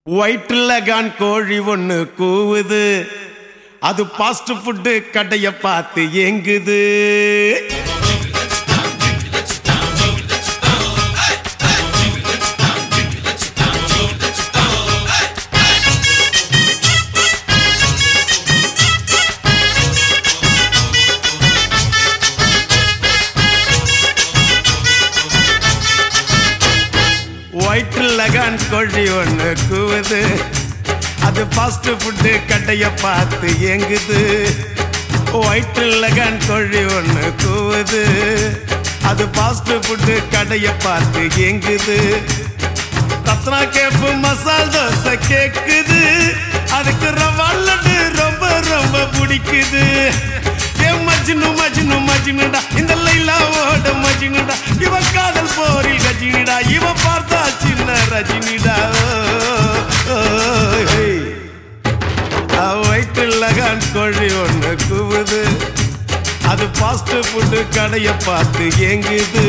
ஒயிட்ல கான் கோழி ஒண்ணு கூவுது அது பாஸ்ட் ஃபுட்டு கடைய பார்த்து ஏங்குது ஒயிட்ல கான் கோழி ஒண்ணு கூவுது அது ஃபாஸ்ட் ஃபுட்டு கடைய பார்த்து ஏங்குது ஒயிட்ல கான் கோழி ஒண்ணு கூவுது அது ஃபாஸ்ட் ஃபுட்டு கடைய பார்த்து ஏங்குது ரத்னா கேப்பு மசால் தோசை கேக்குது அதுக்கு ரவா லட்டு ரொம்ப ரொம்ப பிடிக்குது ஏ மஜ்னு மஜ்னு மஜ்னுடா இந்த லைலாவோட மஜ்னுடா இவ காதல் போரில் கஜினிடா இவ பார்த்தா சின்ன ரஜினிடா வயிற்றுல கான் கோழி ஒண்ணு கூவுது அது ஃபாஸ்ட் ஃபுட்டு கடைய பார்த்து ஏங்குது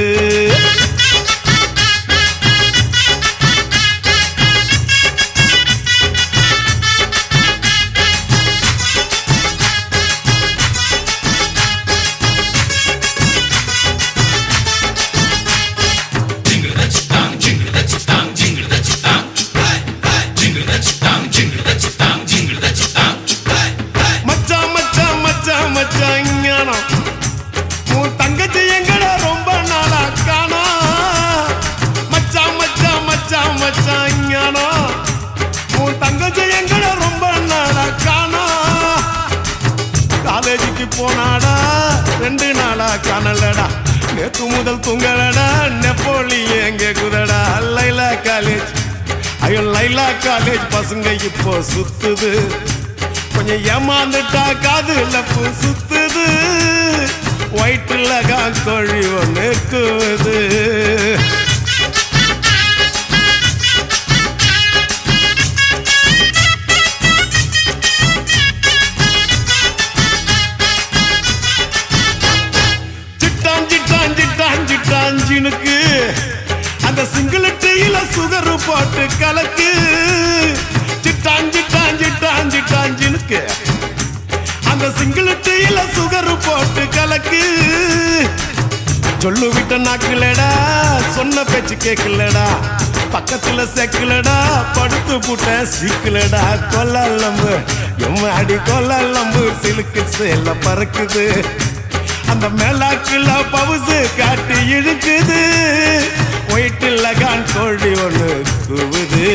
மச்சான் மச்சான் மச்சான் மச்சான் ஞானம் உன் தங்கச்சி எங்கடா ரொம்ப நாளா காணா மச்சான் மச்சான் மச்சான் மச்சான் ஞானம் உன் தங்கச்சி எங்கடா ரொம்ப நாளா காணா காலேஜுக்கு போனாடா ரெண்டு நாளா காணலடா நேத்து முதல் தூங்கலடா நெப்போலி எங்க குதடா லைலா காலேஜ் ஐயோ லைலா காலேஜ் பசங்க இப்போ சுத்துது கொஞ்சம் ஏமாந்துட்டா காதுல பூ சுத்துது ஒயிட்டுல காக்கோழி ஒன்று கூவுது சிட்டான் சிட்டான் சிட்டான் சிட்டான் ஜினுக்கு அந்த சிங்கிள் டீல சுகர் போட்டு கலக்கு சிட்டான் சிட்டான் சிட்டான் சிட்டான் ஜினுக்கு அந்த சிங்கிள் டீல சுகர் போட்டு கலக்கு சொல்லு விட்ட நாக்குலடா சொன்ன பேச்சு கேட்கலடா பக்கத்துல செக்கலடா படுத்து புட்ட சிக்கலடா கொல்லம்பு எம்மாடி கொல்லம்பு சிலுக்கு சேல பறக்குது அந்த மேலாக்குல பவுசு காட்டி இழுக்குது ஒயிட்டில் கான் கோழி ஒண்ணு கூவுது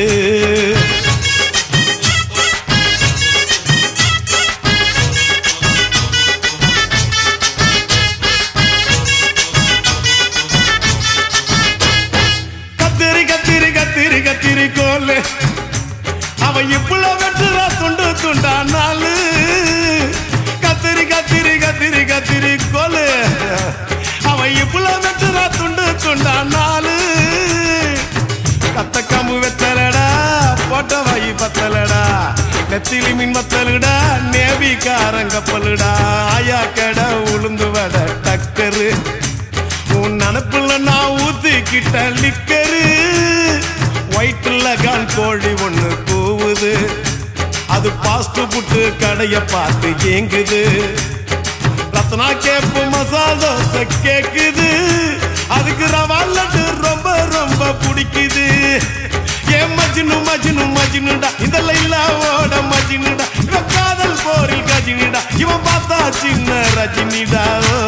கத்திரி கத்திரி கத்திரி கத்திரி கோலு அவ இப்பள வெட்டுறா துண்டு துண்டா நாளு கத்திரி கத்திரி கத்திரி கத்திரி கோலு அவ இப்பள வெட்டுறா துண்டு துண்டா நாளு கத்த கம்பு வெத்தலடா போட்ட வாயி பத்தலடா நெத்திலி மீன் வத்தலுடா நேவி காரங்கப்பலுடா ஆயா கடை உளுந்து வட டக்கரு உன் நினப்புல நான் ஊத்திக்கிட்ட லிக்கரு ஒயிட்டுல கால் கோழி ஒண்ணு கூவுது அது பாஸ்ட் புட்டு கடைய பார்த்து ஏங்குது ரத்னா கேப்பு மசால் தோசை கேக்குது அதுக்கு ரவா லட்டு ரொம்ப ரொம்ப பிடிக்குது ஏ மஜ்னு மஜ்னு மஜ்னுடா இந்த லைலாவோட மஜ்னுடா இவன் காதல் போரில் கஜினிடா இவன் பார்த்தா சின்ன ரஜினிடா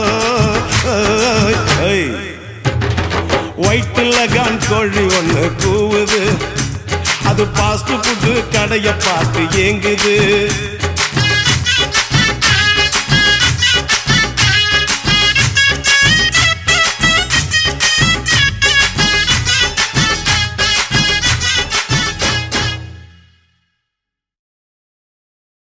ஒயிட்டுல கான் கோழி ஒண்ணு கூவுது அது பாஸ்ட் ஃபுட்டு கடைய பார்த்து ஏங்குது